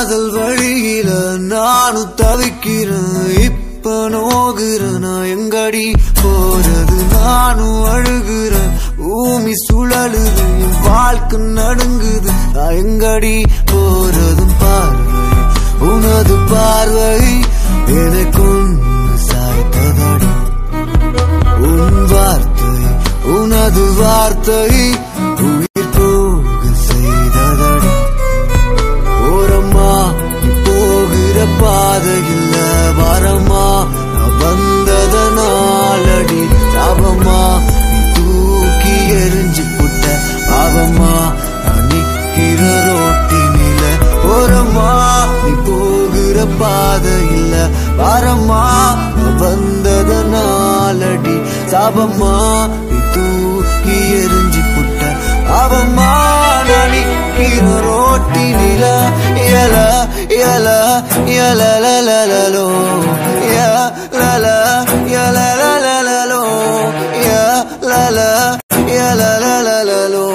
காதல் வழியில நானும் தவிக்கிறேன் இப்ப நோகுறேன் நான் எங்கடி போறது நானும் அழுகிறேன் பூமி சுழலுது என் வாழ்க்கை நடுங்குது நான் எங்கடி போறதும் பார்வை உனது பார்வை எனக்கும் சாய்த்ததடி உன் வார்த்தை உனது வார்த்தை உயிர் போக செய்ததடி ஓரம்மா நீ போகிற பாதையில் வரமா நான் வந்ததனாலடி சாபமா நீ தூக்கி எரிஞ்சு புட்ட பாவமா நான் நிக்கிற ரோட்டினில ஓரமா நீ போகிற பாதையில் வரமா நான் வந்ததனாலடி சாபமா நீ தூக்கி எரிஞ்சு புட்ட பாவமா நான் நிக்கிற ரோட்டினில எல எல எல லலலலோ எல எல லலலலோ எல எல லலலலோ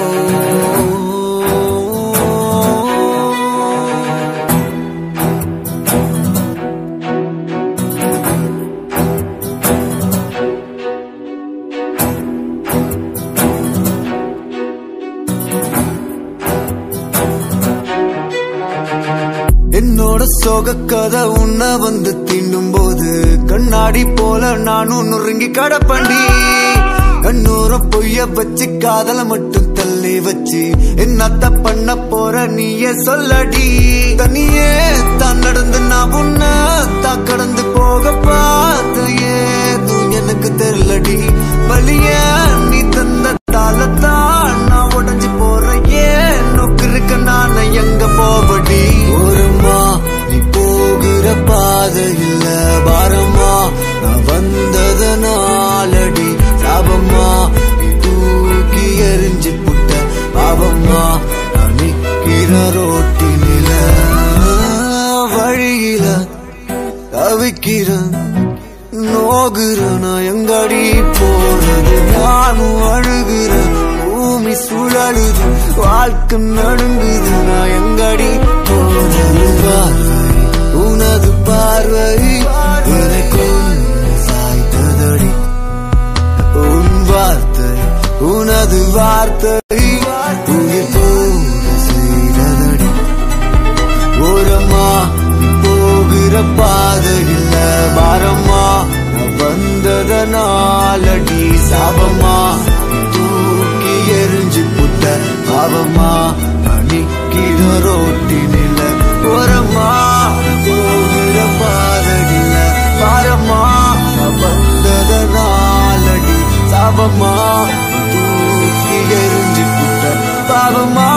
என்னோட சோக கதை உன்ன வந்து தீண்டும் போது கண்ணாடி போல நானும் நொறுங்கி கடப்பண்டி கண்ணூர பொய்ய வச்சு காதல மட்டும் தள்ளி வச்சு என்னத்த பண்ண போற நீயே சொல்லடி தனியே தான் நடந்து நான் உன்ன தான் கடந்து போக பார்த்த ஏதும் எனக்கு தெரியலடி வலிய நீ தந்த தாளத்தான் நான் உடஞ்சு போறேன் ஏன் நோக்கு இருக்க நான் எங்க போவடி ஓரமா நீ போகிற பாதையில் பாரமா நான் வந்ததனாலடி சாபமா நீ தூக்கி எரிஞ்சு புட்ட பாவமா நான் நிக்கிற ரோட்டினில வழியில தவிக்கிறேன் நோகுறேன் நான் எங்கடி போறது நானும் அழுகிறேன் பூமி சுழலுது வாழ்க்கை நடுங்குது நான் எங்கடி போறது பார்வை உனது பார்வை எனக்கு சாய்த்ததடி உன் வார்த்தை உனது வார்த்தை உயிர் போக செய்ததடி ஓரமா நீ போகிற பாதையில் பாரமா நான் வந்ததனாலடி சாபமா நீ தூக்கி எரிஞ்சு புட்ட பாவமா நான் நிக்கிற ரோட்டினில ஓரமா நீ போகிற பாதையில் பாரமா நான் வந்ததனாலடி சாபமா நீ தூக்கி எரிஞ்சு புட்ட பாவமா